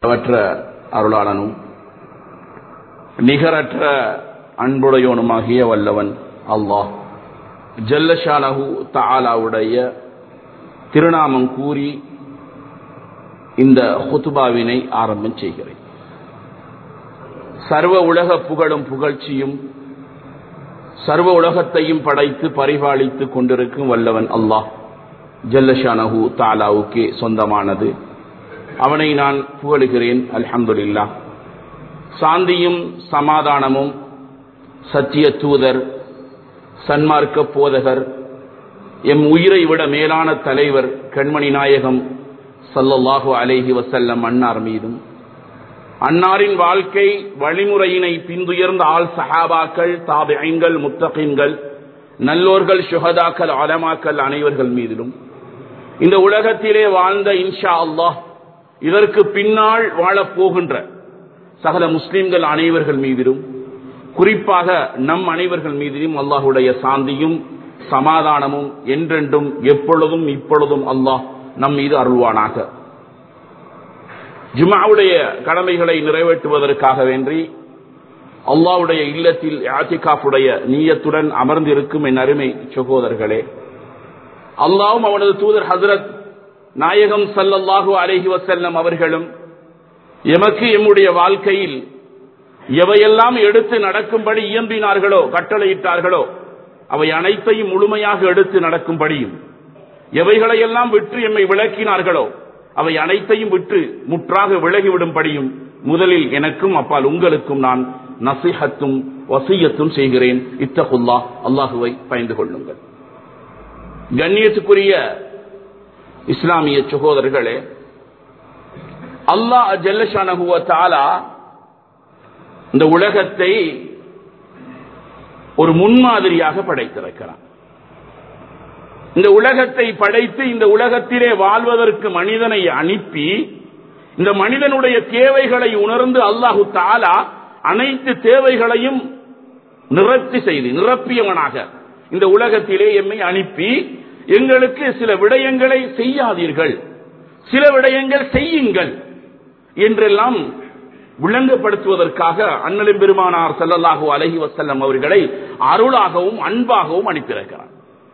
அளவற்ற அருளாளனும் நிகரற்ற அன்புடையோனுமாகிய வல்லவன் அல்லாஹ் ஜல்லஷானஹு தாலாவுடைய திருநாமம் கூறி இந்த ஹுத்துபாவினை ஆரம்பம் செய்கிறேன் சர்வ உலக புகழும் புகழ்ச்சியும் சர்வ உலகத்தையும் படைத்து பரிபாலித்துக் கொண்டிருக்கும் வல்லவன் அல்லாஹ் ஜல்லஷானஹு தாலாவுக்கே சொந்தமானது அவனை நான் புகழுகிறேன் அல்ஹம்துலில்லா சாந்தியும் சமாதானமும் சத்திய தூதர் சன்மார்க்க போதகர் எம் உயிரை விட மேலான தலைவர் கண்மணி நாயகம் சல்லல்லாஹு அலேஹி வசல்லம் அன்னார் மீதும் அன்னாரின் வாழ்க்கை வழிமுறையினை பின்துயர்ந்த ஆள் சஹாபாக்கள் தாபியங்கள் முத்தகின்கள் நல்லோர்கள் சுகதாக்கள் அலமாக்கள் அனைவர்கள் மீதிலும் இந்த உலகத்திலே வாழ்ந்த இன்ஷா அல்லாஹ் இதற்கு பின்னால் வாழப்போகின்ற சகல முஸ்லிம்கள் அனைவர்கள் மீதிலும் குறிப்பாக நம் அனைவர்கள் மீதிலும் அல்லாஹுடைய சாந்தியும் சமாதானமும் என்றென்றும் எப்பொழுதும் இப்பொழுதும் அல்லாஹ் நம் மீது அருள்வானாக ஜுமாவுடைய கடமைகளை நிறைவேற்றுவதற்காக வேண்டி அல்லாவுடைய இல்லத்தில் ஆத்திகாப்புடைய நீயத்துடன் அமர்ந்திருக்கும் என் அருமை சகோதரர்களே அல்லாவும் அவனது தூதர் ஹசரத் நாயகம் சல்லல்லாஹு அலஹி வசல்லம் அவர்களும் எமக்கு எம்முடைய வாழ்க்கையில் எவையெல்லாம் எடுத்து நடக்கும்படி இயம்பினார்களோ கட்டளையிட்டார்களோ அவை அனைத்தையும் முழுமையாக எடுத்து நடக்கும்படியும் எவைகளையெல்லாம் விட்டு எம்மை விளக்கினார்களோ அவை அனைத்தையும் விட்டு முற்றாக விலகிவிடும்படியும் முதலில் எனக்கும் அப்பால் உங்களுக்கும் நான் நசிஹத்தும் வசியத்தும் செய்கிறேன் இத்தகுல்லா அல்லாஹுவை பயந்து கொள்ளுங்கள் கண்ணியத்துக்குரிய இஸ்லாமிய சகோதரர்களே அல்லாஹ் ஜல்லஷானகுவ தாலா இந்த உலகத்தை ஒரு முன்மாதிரியாக படைத்திருக்கிறான் இந்த உலகத்தை படைத்து இந்த உலகத்திலே வாழ்வதற்கு மனிதனை அனுப்பி இந்த மனிதனுடைய தேவைகளை உணர்ந்து அல்லாஹு தாலா அனைத்து தேவைகளையும் நிறத்தி செய்து நிரப்பியவனாக இந்த உலகத்திலே எம்மை அனுப்பி எங்களுக்கு சில விடயங்களை செய்யாதீர்கள் சில விடயங்கள் செய்யுங்கள் என்றெல்லாம் விளங்கப்படுத்துவதற்காக அண்ணலின் பெருமானார் செல்லல்லாஹு அலஹி வசல்லம் அவர்களை அருளாகவும் அன்பாகவும் அனுப்பியிருக்கிறார்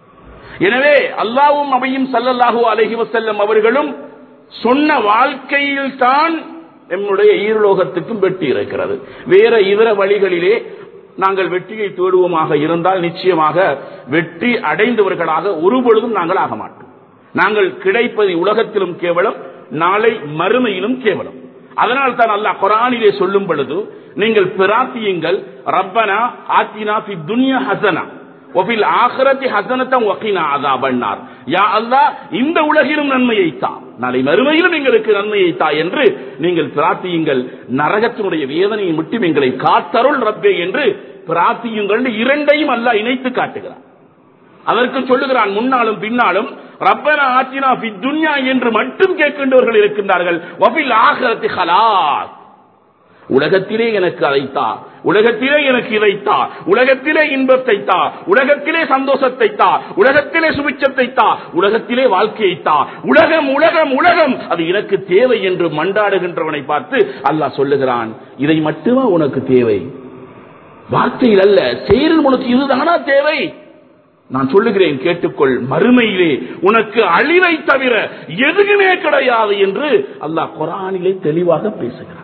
எனவே அல்லாவும் அவையும் சல்லல்லாஹு அலஹி வசல்லம் அவர்களும் சொன்ன வாழ்க்கையில் தான் நம்முடைய ஈரலோகத்துக்கும் வெற்றி இருக்கிறது வேற இதர வழிகளிலே நாங்கள் வெற்றியை தேடுவோமாக இருந்தால் நிச்சயமாக வெற்றி அடைந்தவர்களாக ஒருபொழுதும் நாங்கள் ஆக மாட்டோம் நாங்கள் கிடைப்பது உலகத்திலும் கேவலம் நாளை மறுமையிலும் கேவலம் அதனால் தான் அல்லாஹ் குரானிலே சொல்லும் பொழுது நீங்கள் பிரார்த்தியுங்கள் ரப்பனா ஆத்தினா பி துன்யா ஹசனா ஒபில் ஆகரத்தி ஹசனத்தம் ஒக்கினா அதா பண்ணார் யா அல்லா இந்த உலகிலும் நன்மையை தா நாளை மறுமையிலும் எங்களுக்கு நன்மையை தா என்று நீங்கள் பிரார்த்தியுங்கள் நரகத்தினுடைய வேதனையை மட்டும் எங்களை காத்தருள் ரப்பே என்று பிரார்த்தியுங்கள் இரண்டையும் அல்ல இணைத்து காட்டுகிறார் அதற்கு சொல்லுகிறான் முன்னாலும் பின்னாலும் ரப்பன ஆற்றினா துன்யா என்று மட்டும் கேட்கின்றவர்கள் இருக்கின்றார்கள் வபில் ஆகரத்தி ஹலாஸ் உலகத்திலே எனக்கு அதைத்தா உலகத்திலே எனக்கு இதைத்தா உலகத்திலே இன்பத்தை தா உலகத்திலே சந்தோஷத்தை தா உலகத்திலே சுபிச்சத்தை தா உலகத்திலே வாழ்க்கையை தா உலகம் உலகம் உலகம் அது எனக்கு தேவை என்று மண்டாடுகின்றவனை பார்த்து அல்லாஹ் சொல்லுகிறான் இதை மட்டுமா உனக்கு தேவை வார்த்தையில் அல்ல செயலில் உனக்கு இதுதானா தேவை நான் சொல்லுகிறேன் கேட்டுக்கொள் மறுமையிலே உனக்கு அழிவை தவிர எதுவுமே கிடையாது என்று அல்லாஹ் குரானிலே தெளிவாக பேசுகிறான்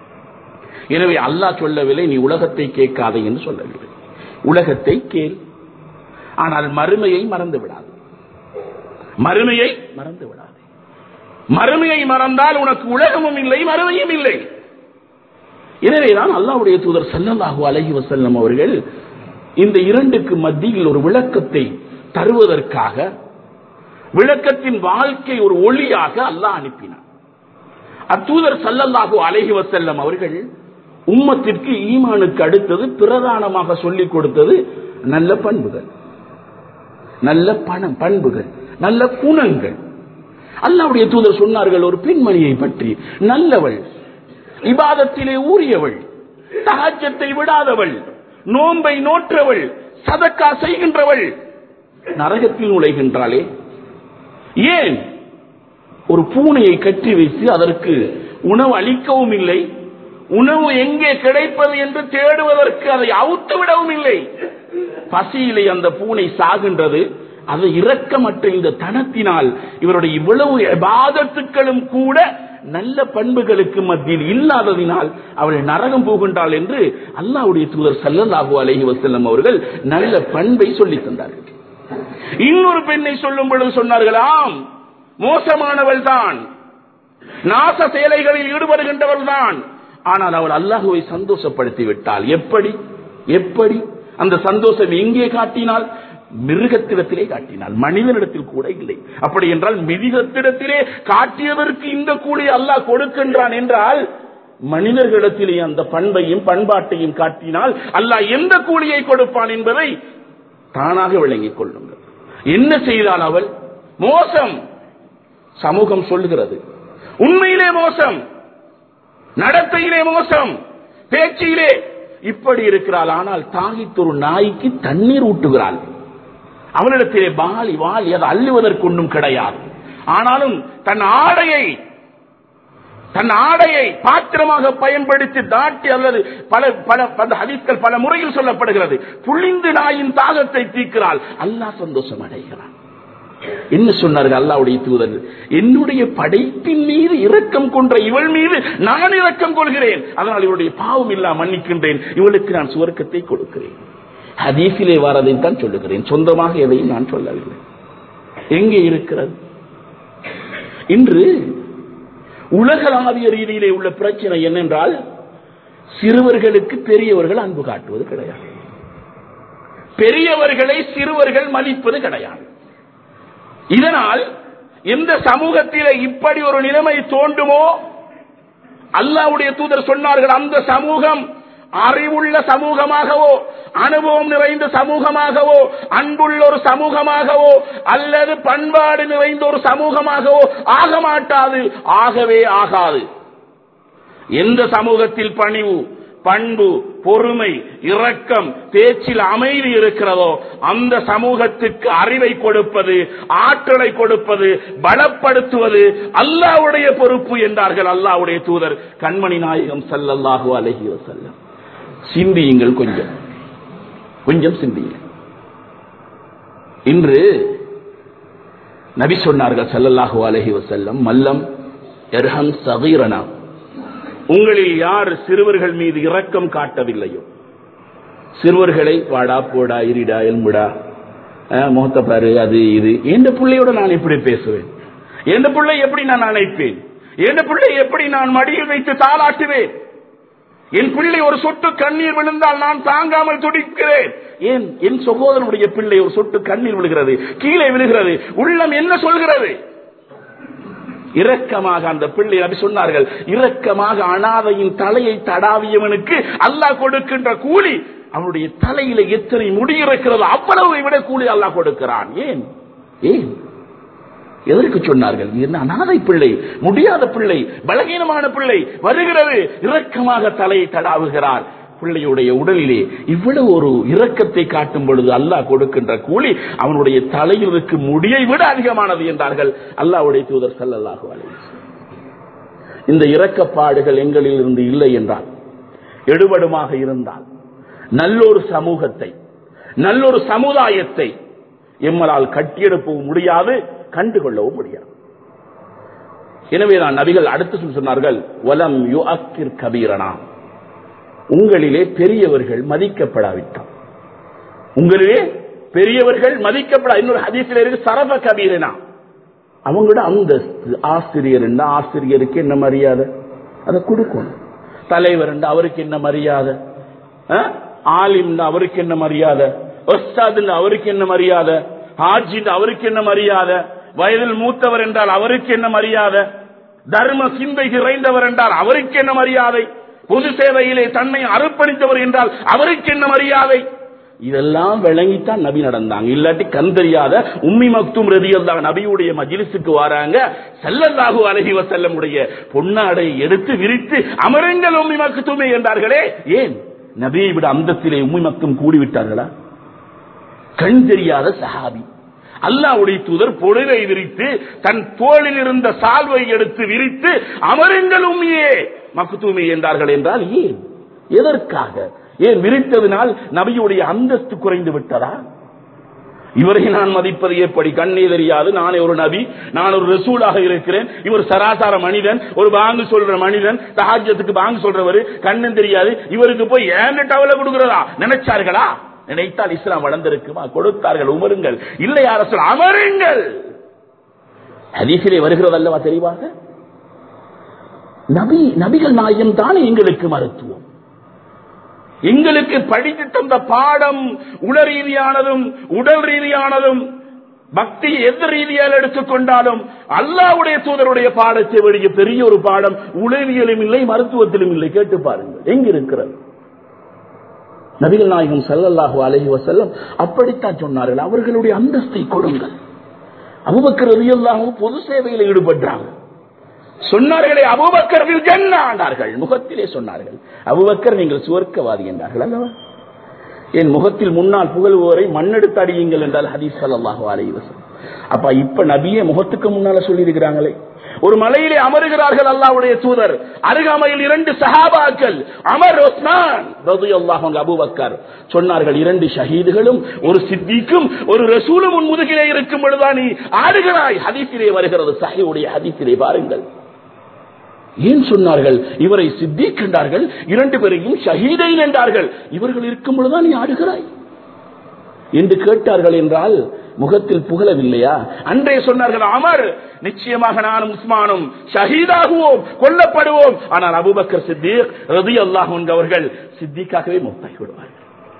எனவே அல்லாஹ் சொல்லவில்லை நீ உலகத்தை கேட்காதே என்று சொல்லவில்லை உலகத்தை கேள் ஆனால் மறுமையை மறந்து விடாது மறுமையை மறந்து விடாது மறுமையை மறந்தால் உனக்கு உலகமும் இல்லை மறுமையும் இல்லை எனவேதான் அல்லாவுடைய தூதர் சல்லல்லாஹு அலஹி வசல்லம் அவர்கள் இந்த இரண்டுக்கு மத்தியில் ஒரு விளக்கத்தை தருவதற்காக விளக்கத்தின் வாழ்க்கை ஒரு ஒளியாக அல்லாஹ் அனுப்பினார் அத்தூதர் சல்லல்லாஹு அலஹி வசல்லம் அவர்கள் உம்மத்திற்கு ஈமானுக்கு அடுத்தது பிரதானமாக சொல்லிக் கொடுத்தது நல்ல பண்புகள் நல்ல பணம் பண்புகள் நல்ல குணங்கள் அல்லாவுடைய தூதர் சொன்னார்கள் ஒரு பெண்மணியை பற்றி நல்லவள் இபாதத்திலே ஊறியவள் தகாச்சத்தை விடாதவள் நோன்பை நோற்றவள் சதக்கா செய்கின்றவள் நரகத்தில் நுழைகின்றாளே ஏன் ஒரு பூனையை கட்டி வைத்து அதற்கு உணவு அளிக்கவும் இல்லை உணவு எங்கே கிடைப்பது என்று தேடுவதற்கு அதை அவுத்து விடவும் இல்லை பசியிலே அந்த பூனை சாகின்றது அது இரக்கமற்ற இந்த தனத்தினால் இவருடைய இவ்வளவு பாதத்துக்களும் கூட நல்ல பண்புகளுக்கு மத்தியில் இல்லாததினால் அவள் நரகம் போகின்றாள் என்று அல்லாவுடைய தூதர் சல்லல்லாஹு அலைஹி வஸல்லம் அவர்கள் நல்ல பண்பை சொல்லித் தந்தார்கள் இன்னொரு பெண்ணை சொல்லும் பொழுது சொன்னார்களாம் மோசமானவள் தான் நாச சேலைகளில் ஈடுபடுகின்றவள் தான் ஆனால் அவள் அல்லாஹுவை சந்தோஷப்படுத்தி விட்டாள் எப்படி எப்படி அந்த சந்தோஷம் எங்கே காட்டினால் மிருகத்திடத்திலே காட்டினாள் மனிதனிடத்தில் கூட இல்லை அப்படி என்றால் மிருகத்திடத்திலே காட்டியதற்கு இந்த கூலி அல்லாஹ் கொடுக்கின்றான் என்றால் மனிதர்களிடத்திலே அந்த பண்பையும் பண்பாட்டையும் காட்டினால் அல்லாஹ் எந்த கூலியை கொடுப்பான் என்பதை தானாக விளங்கிக் கொள்ளுங்கள் என்ன செய்தால் அவள் மோசம் சமூகம் சொல்லுகிறது உண்மையிலே மோசம் நடத்தையிலே மோசம் பேச்சிலே இப்படி இருக்கிறாள் ஆனால் தாகித்து ஒரு நாய்க்கு தண்ணீர் ஊட்டுகிறாள் அவனிடத்திலே வாலி வாலி அதை அள்ளுவதற்கு ஒன்றும் கிடையாது ஆனாலும் தன் ஆடையை தன் ஆடையை பாத்திரமாக பயன்படுத்தி தாட்டி அல்லது பல பல அந்த ஹதீஸ்கள் பல முறையில் சொல்லப்படுகிறது புளிந்து நாயின் தாகத்தை தீர்க்கிறாள் அல்லாஹ் சந்தோஷம் அடைகிறான் என்ன சொன்னார்கள் அல்லாவுடைய தூதர் என்னுடைய படைப்பின் மீது இரக்கம் கொன்ற இவள் மீது நான் இரக்கம் கொள்கிறேன் அதனால் இவளுடைய பாவம் இல்லா மன்னிக்கின்றேன் இவளுக்கு நான் சுவர்க்கத்தை கொடுக்கிறேன் ஹதீஸிலே வரதை தான் சொல்லுகிறேன் சொந்தமாக எதையும் நான் சொல்லவில்லை எங்கே இருக்கிறது இன்று உலகளாவிய ரீதியிலே உள்ள பிரச்சனை என்னென்றால் சிறுவர்களுக்கு பெரியவர்கள் அன்பு காட்டுவது கிடையாது பெரியவர்களை சிறுவர்கள் மதிப்பது கிடையாது இதனால் எந்த சமூகத்திலே இப்படி ஒரு நிலைமை தோன்றுமோ அல்லாவுடைய தூதர் சொன்னார்கள் அந்த சமூகம் அறிவுள்ள சமூகமாகவோ அனுபவம் நிறைந்த சமூகமாகவோ அன்புள்ள ஒரு சமூகமாகவோ அல்லது பண்பாடு நிறைந்த ஒரு சமூகமாகவோ ஆக மாட்டாது ஆகவே ஆகாது எந்த சமூகத்தில் பணிவு பண்பு பொறுமை இரக்கம் பேச்சில் அமைதி இருக்கிறதோ அந்த சமூகத்துக்கு அறிவை கொடுப்பது ஆற்றலை கொடுப்பது பலப்படுத்துவது அல்லாவுடைய பொறுப்பு என்றார்கள் அல்லாவுடைய தூதர் கண்மணி நாயகம் சல்லல்லாஹு அலஹி வசல்லம் சிந்தியுங்கள் கொஞ்சம் கொஞ்சம் சிந்தியுங்கள் இன்று நபி சொன்னார்கள் சல்லல்லாஹு அலஹி வசல்லம் மல்லம் எர்ஹம் சகீரனா உங்களில் யார் சிறுவர்கள் மீது இரக்கம் காட்டவில்லையோ சிறுவர்களை வாடா போடா இரிடா எல்முடா முகத்த பாரு அது இது எந்த பிள்ளையோட நான் எப்படி பேசுவேன் எந்த பிள்ளை எப்படி நான் அணைப்பேன் எந்த பிள்ளை எப்படி நான் மடியில் வைத்து தாளாட்டுவேன் என் பிள்ளை ஒரு சொட்டு கண்ணீர் விழுந்தால் நான் தாங்காமல் துடிக்கிறேன் ஏன் என் சகோதரனுடைய பிள்ளை ஒரு சொட்டு கண்ணீர் விழுகிறது கீழே விழுகிறது உள்ளம் என்ன சொல்கிறது இரக்கமாக அந்த பிள்ளை அப்படி சொன்னார்கள் இரக்கமாக அனாதையின் தலையை தடாவியவனுக்கு அல்லாஹ் கொடுக்கின்ற கூலி அவனுடைய தலையில எத்தனை முடி இருக்கிறதோ அவ்வளவு விட கூலி அல்லாஹ் கொடுக்கிறான் ஏன் ஏன் எதற்கு சொன்னார்கள் என்ன அனாதை பிள்ளை முடியாத பிள்ளை பலகீனமான பிள்ளை வருகிறது இரக்கமாக தலையை தடாவுகிறார் பிள்ளையுடைய உடலிலே இவ்வளவு ஒரு இரக்கத்தை காட்டும் பொழுது அல்லாஹ் கொடுக்கின்ற கூலி அவனுடைய தலையில் இருக்கும் முடியை விட அதிகமானது என்றார்கள் அல்லாவுடைய தூதர் சல்லல்லாஹு அலைஹி இந்த இரக்கப்பாடுகள் எங்களில் இருந்து இல்லை என்றால் எடுபடுமாக இருந்தால் நல்லொரு சமூகத்தை நல்லொரு சமுதாயத்தை எம்மளால் கட்டியெடுப்பவும் முடியாது கண்டுகொள்ளவும் முடியாது எனவேதான் நபிகள் அடுத்து சொன்னார்கள் வலம் யு அக்கிர் கபீரனா உங்களிலே பெரியவர்கள் மதிக்கப்படாவிட்டால் உங்களிலே பெரியவர்கள் மதிக்கப்படா இன்னொரு ஹதீசில் இருக்கு சரப கபீரனா அவங்களோட அந்தஸ்து ஆசிரியர் ஆசிரியருக்கு என்ன மரியாதை அதை கொடுக்கணும் தலைவர் அவருக்கு என்ன மரியாதை ஆலிம் அவருக்கு என்ன மரியாதை ஒஸ்தாது அவருக்கு என்ன மரியாதை ஹாஜி அவருக்கு என்ன மரியாதை வயதில் மூத்தவர் என்றால் அவருக்கு என்ன மரியாதை தர்ம சிந்தை நிறைந்தவர் என்றால் அவருக்கு என்ன மரியாதை பொது சேவையிலே தன்னை அர்ப்பணித்தவர் என்றால் அவருக்கு என்ன மரியாதை இதெல்லாம் விளங்கித்தான் நபி நடந்தாங்க இல்லாட்டி கண் தெரியாத உம்மி மக்தும் ரதியல்லாஹ் நபியுடைய மஜிலிசுக்கு வராங்க செல்லல்லாஹு அலஹி வசல்லமுடைய பொன்னாடை எடுத்து விரித்து அமருங்கள் உம்மி மக்துமே என்றார்களே ஏன் நபியை விட அந்தத்திலே உம்மி மக்தும் கூடிவிட்டார்களா கண் தெரியாத சஹாபி அல்லாவுடைய தூதர் பொழுதை விரித்து தன் தோளில் இருந்த சால்வை எடுத்து விரித்து அமருங்கள் உண்மையே மக்குத்தூமி என்றார்கள் என்றால் ஏன் எதற்காக ஏன் விரித்ததினால் நபியுடைய அந்தஸ்து குறைந்து விட்டதா இவரை நான் மதிப்பது எப்படி கண்ணே தெரியாது நானே ஒரு நபி நான் ஒரு ரசூலாக இருக்கிறேன் இவர் சராசார மனிதன் ஒரு பாங்கு சொல்ற மனிதன் தஹாஜத்துக்கு பாங்கு சொல்றவர் கண்ணும் தெரியாது இவருக்கு போய் ஏன் டவல கொடுக்கிறதா நினைச்சார்களா நினைத்தால் இஸ்லாம் வளர்ந்திருக்குமா கொடுத்தார்கள் உமருங்கள் இல்லை அரசு அமருங்கள் ஹதீஸிலே வருகிறது அல்லவா தெளிவாக நபி நபிகள் நாயம் தானே எங்களுக்கு மருத்துவம் எங்களுக்கு படித்து தந்த பாடம் உள ரீதியானதும் உடல் ரீதியானதும் பக்தி எந்த ரீதியால் எடுத்துக்கொண்டாலும் அல்லாவுடைய தூதருடைய பாடத்தை வெளிய பெரிய ஒரு பாடம் உளவியலும் இல்லை மருத்துவத்திலும் இல்லை கேட்டு பாருங்கள் எங்க இருக்கிறது நபிகள் நாயகம் சல்லல்லாஹு அலஹி வசல்லம் அப்படித்தான் சொன்னார்கள் அவர்களுடைய அந்தஸ்தை கொடுங்கள் அபுபக்கர் ரலியல்லாஹு பொது சேவையில் ஈடுபட்டாங்க சொன்னார்களே அபுபக்கர் ஆண்டார்கள் முகத்திலே சொன்னார்கள் அபுபக்கர் நீங்கள் சுவர்க்கவாதி என்றார்கள் அல்லவா என் முகத்தில் முன்னால் புகழ்வோரை மண்ணெடுத்து அடியுங்கள் என்றால் ஹதீஸ் சல்லாஹு அலைஹி வஸல்லம் அப்ப இப்ப நபியே முகத்துக்கு முன்னால சொல்லி இருக்கிறாங்களே ஒரு மலையிலே அமருகிறார்கள் அல்லாவுடைய தூதர் அருகாமையில் இரண்டு சஹாபாக்கள் அமர் உஸ்மான் ரலியல்லாஹு அன்ஹு அபூபக்கர் சொன்னார்கள் இரண்டு ஷஹீதுகளும் ஒரு சித்திக்கும் ஒரு ரசூலும் உன் முதுகிலே இருக்கும் பொழுதுதான் நீ ஆடுகிறாய் ஹதீஸிலே வருகிறது சஹீவுடைய ஹதீஸிலே பாருங்கள் ஏன் சொன்னார்கள் இவரை சித்திக் என்றார்கள் இரண்டு பேரையும் ஷஹீதை என்றார்கள் இவர்கள் இருக்கும் பொழுதுதான் நீ ஆடுகிறாய் என்று கேட்டார்கள் என்றால் முகத்தில் புகழவில்லையா அன்றே சொன்னார்கள் அமர் நிச்சயமாக நானும் உஸ்மானும் ஷஹீதாகுவோம் கொல்லப்படுவோம் ஆனால் அபுபக்கர் சித்திக் ரதி அல்லாஹ் அவர்கள் சித்திக்காகவே முத்தாகி விடுவார்கள்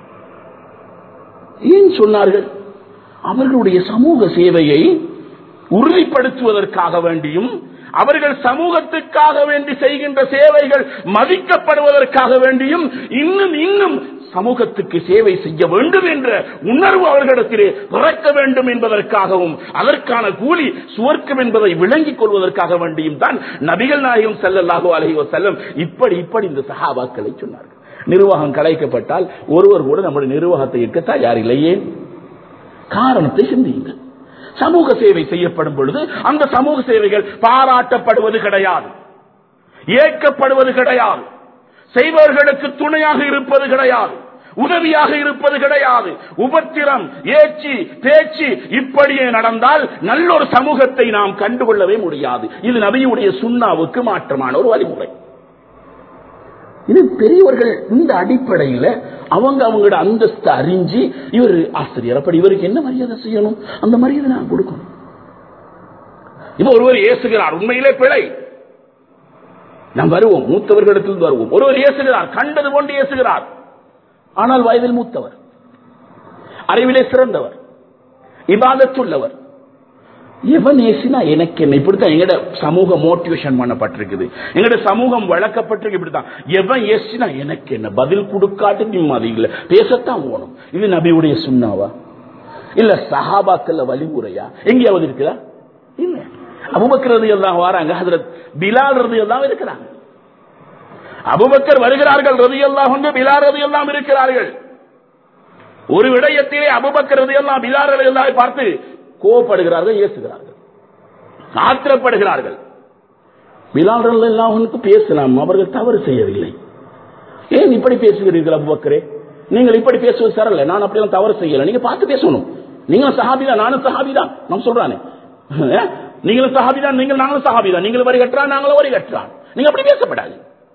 ஏன் சொன்னார்கள் அவர்களுடைய சமூக சேவையை உறுதிப்படுத்துவதற்காக வேண்டியும் அவர்கள் சமூகத்துக்காக வேண்டி செய்கின்ற சேவைகள் மதிக்கப்படுவதற்காக வேண்டியும் இன்னும் இன்னும் சமூகத்துக்கு சேவை செய்ய வேண்டும் என்ற உணர்வு அவர்களிடத்திலே பிறக்க வேண்டும் என்பதற்காகவும் அதற்கான கூலி சுவர்க்கம் என்பதை விளங்கிக் கொள்வதற்காக வேண்டியும் தான் நபிகள் நாயகம் செல்லல்லாகோ அலையோ செல்லம் இப்படி இப்படி இந்த சகாபாக்களை சொன்னார்கள் நிர்வாகம் கலைக்கப்பட்டால் ஒருவர் கூட நம்முடைய நிர்வாகத்தை இருக்க தயார் இல்லையே காரணத்தை சிந்தியுங்கள் சமூக சேவை செய்யப்படும் பொழுது அந்த சமூக சேவைகள் பாராட்டப்படுவது கிடையாது ஏற்கப்படுவது கிடையாது செய்பவர்களுக்கு துணையாக இருப்பது கிடையாது உதவியாக இருப்பது கிடையாது உபத்திரம் ஏச்சி பேச்சு இப்படியே நடந்தால் நல்ல ஒரு சமூகத்தை நாம் கண்டுகொள்ளவே முடியாது இது நபியுடைய சுண்ணாவுக்கு மாற்றமான ஒரு வழிமுறை இது பெரியவர்கள் இந்த அடிப்படையில் அவங்க அவங்களோட அந்தஸ்து அறிஞ்சு இவர் ஆசிரியர் அப்படி இவருக்கு என்ன மரியாதை செய்யணும் அந்த மரியாதை நான் கொடுக்கணும் இப்ப ஒருவர் ஏசுகிறார் உண்மையிலே பிழை நாம் வருவோம் மூத்தவர்களிடத்தில் வருவோம் ஒருவர் ஏசுகிறார் கண்டது கொண்டு ஏசுகிறார் ஆனால் வயதில் மூத்தவர் அறிவிலே சிறந்தவர் இபாதத்துள்ளவர் எவன் ஏசினா எனக்கு என்ன இப்படித்தான் எங்கட சமூகம் மோட்டிவேஷன் பண்ணப்பட்டிருக்குது எங்கட சமூகம் வளர்க்கப்பட்டிருக்கு இப்படித்தான் எவன் ஏசினா எனக்கு என்ன பதில் கொடுக்காட்டு நிம்மதி இல்ல பேசத்தான் போகணும் இது நபியுடைய சுண்ணாவா இல்ல சஹாபாக்கல்ல வழிமுறையா எங்கேயாவது இருக்குதா இல்ல அபுபக்கிறது எல்லாம் வராங்க ஹதரத் பிலால் ரதி எல்லாம் இருக்கிறாங்க அபுபக்கர் வருகிறார்கள் ரதி எல்லாம் வந்து பிலால் ரதி எல்லாம் இருக்கிறார்கள் ஒரு விடயத்திலே அபுபக்கர் ரதி எல்லாம் பிலால் ரதி எல்லாம் பார்த்து கோவப்படுகிறார்கள் ஏசுகிறார்கள் ஆத்திரப்படுகிறார்கள் பிலால் எல்லாம் பேசலாம் அவர்கள் தவறு செய்யவில்லை ஏன் இப்படி பேசுகிறீர்கள் அபுபக்கரே நீங்கள் இப்படி பேசுவது சரல நான் அப்படியெல்லாம் தவறு செய்யல நீங்க பார்த்து பேசணும் நீங்களும் சஹாபிதான் நானும் சஹாபிதான் நான் சொல்றானே நீங்களும் சஹாபிதான் நீங்கள் நாங்களும் சஹாபிதான் நீங்கள் வரி கட்டுறான் நாங்களும் வரி கட்டுறான் நீங்க அப்படி பேசப்படாது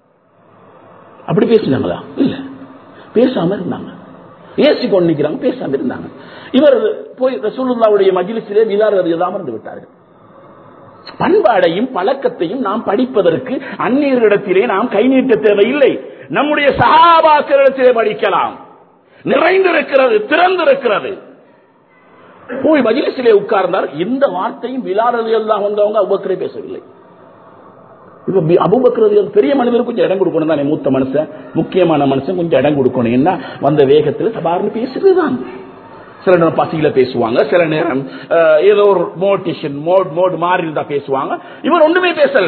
அப்படி பேசினாங்களா இல்ல பேசாம இருந்தாங்க ஏசி கொண்டு நிக்கிறாங்க பேசாம இருந்தாங்க இவர் போய் ரசூலுல்லாவுடைய மஜிலிசிலே விழாறு அமர்ந்து விட்டார்கள் பண்பாடையும் பழக்கத்தையும் நாம் படிப்பதற்கு அந்நியரிடத்திலே நாம் கை நீட்ட தேவையில்லை நம்முடைய சகாபாக்களிடத்திலே படிக்கலாம் நிறைந்திருக்கிறது திறந்திருக்கிறது போய் மஜிலிசிலே உட்கார்ந்தார் இந்த வார்த்தையும் விழாறது எல்லாம் வந்தவங்க அவ்வக்கரே பேசவில்லை இப்ப அபுபக்கிறது பெரிய மனிதருக்கு கொஞ்சம் இடம் கொடுக்கணும் தானே மூத்த மனுஷன் முக்கியமான மனுஷன் கொஞ்சம் இடம் கொடுக்கணும் என்ன வந்த வேகத்தில் சபார்னு பேசுறதுதான் சில நேரம் பசியில பேசுவாங்க சில நேரம் ஏதோ ஒரு மோட்டிஷன் மோட் மோட் மாறி இருந்தா பேசுவாங்க இவர் ஒண்ணுமே பேசல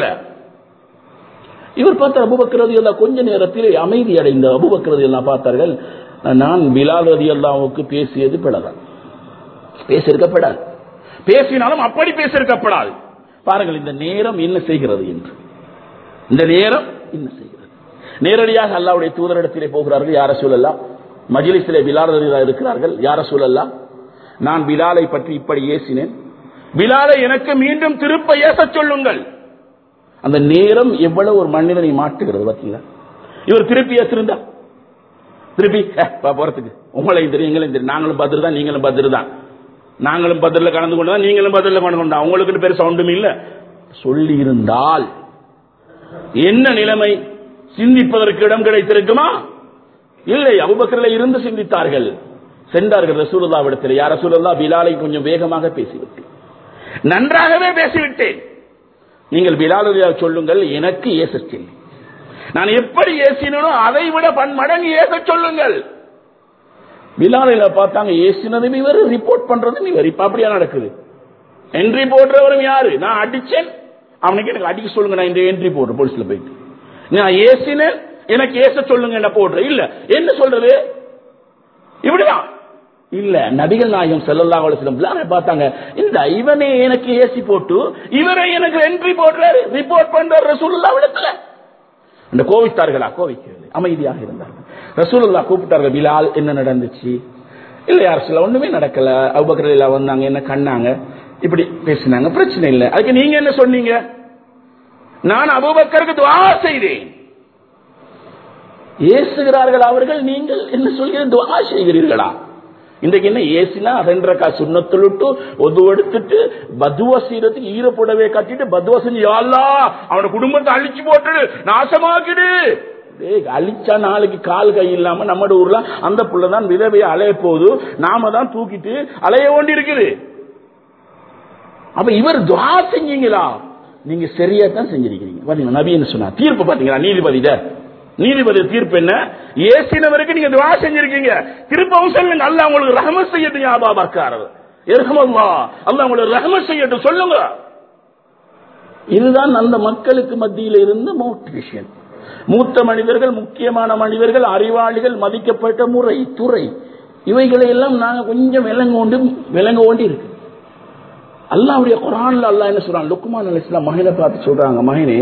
இவர் பார்த்த அபுபக்கிறது எல்லாம் கொஞ்ச நேரத்தில் அமைதி அடைந்த அபுபக்கிறது எல்லாம் பார்த்தார்கள் நான் பிலால் ரதி அல்லாவுக்கு பேசியது பிழதான் பேசியிருக்கப்படாது பேசினாலும் அப்படி பேசியிருக்கப்படாது பாருங்கள் இந்த நேரம் என்ன செய்கிறது என்று இந்த நேரம் என்ன செய்கிறது நேரடியாக அல்லாவுடைய தூதரிடத்திலே போகிறார்கள் யார சூழல்லாம் மஜிலிசிலே பிலால் இருக்கிறார்கள் யார சூழல்லாம் நான் பிலாலை பற்றி இப்படி ஏசினேன் பிலாலை எனக்கு மீண்டும் திருப்ப ஏச சொல்லுங்கள் அந்த நேரம் எவ்வளவு ஒரு மனிதனை மாட்டுகிறது பார்த்தீங்களா இவர் திருப்பி ஏசிருந்தா திருப்பி "அஹ், பா, போறதுக்கு உங்களையும் தெரியும் எங்களையும் தெரியும் நாங்களும் பதில் தான் நீங்களும் பதில் தான் நாங்களும் பதில கலந்து கொண்டா நீங்களும் பதில கலந்து கொண்டா உங்களுக்கு பேர் சவுண்டும் இல்ல சொல்லி இருந்தால் என்ன நிலைமை சிந்திப்பதற்கு இடம் கிடைத்திருக்குமா இல்லை அபுபக்கரில் இருந்து சிந்தித்தார்கள் சென்றார்கள் ரசூலுல்லாவிடத்தில் யார் ரசூலுல்லா பிலாலை கொஞ்சம் வேகமாக பேசிவிட்டேன் நன்றாகவே பேசிவிட்டேன் நீங்கள் பிலாலுடைய சொல்லுங்கள் எனக்கு ஏசத்தில் நான் எப்படி ஏசினோ அதை விட பன்மடங்கு ஏச சொல்லுங்கள் பிலாலில பார்த்தாங்க ஏசினதும் இவர் ரிப்போர்ட் பண்றதும் இவர் இப்ப அப்படியா நடக்குது என்ட்ரி போடுறவரும் யாரு நான் அடிச்சேன் அவனுக்கு எனக்கு அடிக்க சொல்லுங்க நான் இந்த என்ட்ரி போடுறேன் போலீஸ்ல போயிட்டு நான் ஏசினேன் எனக்கு ஏச சொல்லுங்க என்ன போடுறேன் இல்ல என்ன சொல்றது இப்படிதான் இல்ல நபிகள் நாயகம் செல்லல்லா அலுவலம் பார்த்தாங்க இந்த இவனே எனக்கு ஏசி போட்டு இவரை எனக்கு என்ட்ரி போடுறாரு ரிப்போர்ட் பண்ற ரசூலுல்லா விடத்துல இந்த கோவித்தார்களா கோவிக்கவில்லை அமைதியாக இருந்தார்கள் ரசூலுல்லா கூப்பிட்டார்கள் பிலால் என்ன நடந்துச்சு இல்ல யார் சொல்ல ஒண்ணுமே நடக்கல அவுபக்கரில் வந்தாங்க என்ன கண்ணாங்க இப்படி பேசினாங்க பிரச்சனை இல்லை அதுக்கு நீங்க என்ன சொன்னீங்க நான் அபூபக்கருக்கு துவா செய்தேன் ஏசுகிறார்கள் அவர்கள் நீங்கள் என்ன சொல்கிற துவா செய்கிறீர்களா இன்றைக்கு என்ன ஏசினா ரெண்டரைக்கா சுண்ணத்துலுட்டு ஒது எடுத்துட்டு பதுவா செய்யறதுக்கு ஈரப்புடவே கட்டிட்டு பதுவா செஞ்சு யாழ்லா அவன குடும்பத்தை அழிச்சு போட்டுடு நாசமாக்கிடு டேய், அழிச்சா நாளைக்கு கால் கை இல்லாம நம்ம ஊர்ல அந்த புள்ளதான் விதவையை அலைய போகுது நாம தான் தூக்கிட்டு அலைய வேண்டி இருக்குது அப்ப இவர் துவா செஞ்சீங்களா நீங்க சரியா தான் செஞ்சிருக்கீங்க பாத்தீங்களா நபி என்ன சொன்னா தீர்ப்பு பாத்தீங்களா நீதிபதி நீதிபதி தீர்ப்பு என்ன ஏசினவருக்கு நீங்க துவா செஞ்சிருக்கீங்க திருப்பவும் சொல்லுங்க அல்ல உங்களுக்கு ரஹமத் செய்யட்டும் யாபா பக்காரர் இரஹமல்லா அல்ல உங்களுக்கு ரஹமத் செய்யட்டும் சொல்லுங்க இதுதான் அந்த மக்களுக்கு மத்தியில் இருந்த மோட்டிவேஷன் மூத்த மனிதர்கள் முக்கியமான மனிதர்கள் அறிவாளிகள் மதிக்கப்பட்ட முறை துறை இவைகளை எல்லாம் நாங்க கொஞ்சம் விளங்க கொண்டு விளங்க வேண்டி இருக்கு அல்லாவுடைய குரான்ல அல்லாஹ் என்ன சொல்றான் லுக்மான் அலி இஸ்லாம் மகனை பார்த்து சொல்றாங்க மகனே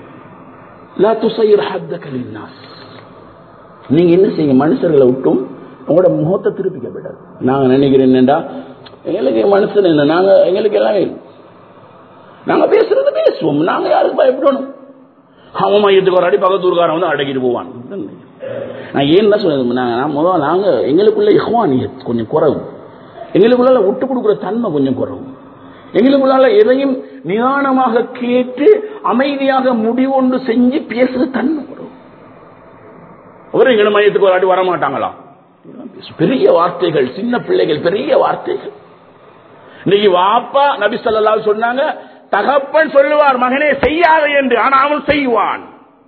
லா துசைர் ஹத்தக லின்னாஸ் நீங்க என்ன செய்யுங்க மனுஷர்களை விட்டும் உங்களோட முகத்தை திருப்பிக்க விடாது நாங்க நினைக்கிறேன் என்னடா எங்களுக்கு மனுஷன் என்ன நாங்க எங்களுக்கு எல்லாம் நாங்க பேசுறது பேசுவோம் நாங்க யாருக்கு பயப்படணும் அவன் மையத்துக்கு ஒரு அடி பக்கத்தூர்காரன் வந்து அடக்கிட்டு போவான் நான் ஏன் தான் சொன்னது நாங்க நான் முதல்ல நாங்க எங்களுக்குள்ள இஹ்வானியத் கொஞ்சம் குறவு எங்களுக்குள்ள விட்டு கொடுக்குற தன்மை கொஞ்சம் குறவு எங்களுக்குள்ளால எதையும் நிதானமாக கேட்டு அமைதியாக முடிவொன்று செஞ்சு பேசுற தன்மை குறவு ஒரு எங்க மையத்துக்கு ஒரு அடி வரமாட்டாங்களா பெரிய வார்த்தைகள் சின்ன பிள்ளைகள் பெரிய வார்த்தைகள் இன்னைக்கு வாப்பா நபி சொல்லா சொன்னாங்க தகப்பன் சொல்லுவார் மகனே செய்யாத என்று ஆனா அவன் செய்வான்